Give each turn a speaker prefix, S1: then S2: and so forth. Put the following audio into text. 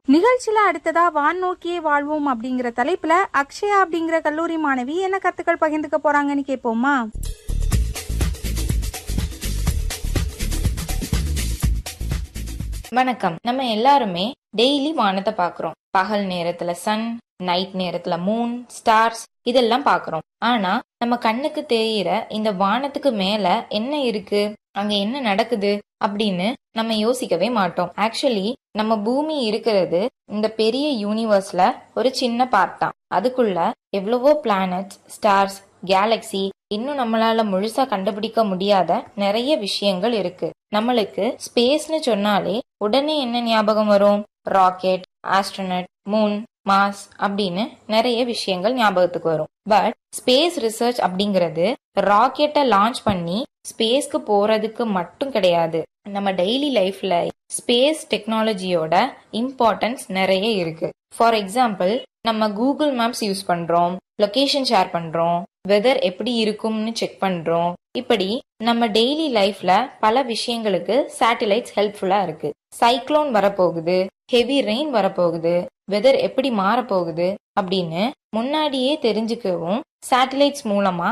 S1: நிகழ்ச்சியில அடுத்ததா வான் நோக்கியே வாழ்வோம் அப்படிங்கிற தலைப்புல அக்ஷயா அப்படிங்கிற கல்லூரி மாணவி என்ன கருத்துக்கள் பகிர்ந்துக்க போறாங்கன்னு கேட்போமா
S2: வணக்கம் நம்ம எல்லாருமே டெய்லி வானத்தை பாக்குறோம் பகல் நேரத்துல சன் நைட் நேரத்துல மூன் ஸ்டார்ஸ் இதெல்லாம் பாக்குறோம் ஆனா நம்ம கண்ணுக்கு தெரியிற இந்த வானத்துக்கு மேல என்ன இருக்கு அங்க என்ன நடக்குது அப்படின்னு நம்ம யோசிக்கவே மாட்டோம் ஆக்சுவலி நம்ம பூமி இருக்கிறது இந்த பெரிய யூனிவர்ஸ்ல ஒரு சின்ன பார்ட் தான் அதுக்குள்ள எவ்வளவோ பிளானட்ஸ் ஸ்டார்ஸ் கேலக்ஸி இன்னும் நம்மளால முழுசா கண்டுபிடிக்க முடியாத நிறைய விஷயங்கள் இருக்கு நம்மளுக்கு ஸ்பேஸ்னு சொன்னாலே உடனே என்ன ஞாபகம் வரும் ராக்கெட் ஆஸ்ட்ரோனட் மூன் மாஸ் அப்படின்னு நிறைய விஷயங்கள் ஞாபகத்துக்கு வரும் பட் ஸ்பேஸ் ரிசர்ச் அப்படிங்கிறது ராக்கெட்டை லான்ச் பண்ணி ஸ்பேஸ்க்கு போறதுக்கு மட்டும் கிடையாது நம்ம டெய்லி லைஃப்ல ஸ்பேஸ் டெக்னாலஜியோட இம்பார்ட்டன்ஸ் நிறைய இருக்கு ஃபார் எக்ஸாம்பிள் நம்ம கூகுள் மேப்ஸ் யூஸ் பண்றோம் லொகேஷன் ஷேர் பண்றோம் வெதர் எப்படி இருக்கும்னு செக் பண்றோம் இப்படி நம்ம டெய்லி லைஃப்ல பல விஷயங்களுக்கு சேட்டலைட்ஸ் ஹெல்ப்ஃபுல்லா இருக்கு சைக்ளோன் வரப்போகுது ஹெவி ரெயின் வரப்போகுது வெதர் எப்படி மாறப்போகுது அப்படின்னு முன்னாடியே தெரிஞ்சுக்கவும் சேட்டலைட்ஸ் மூலமா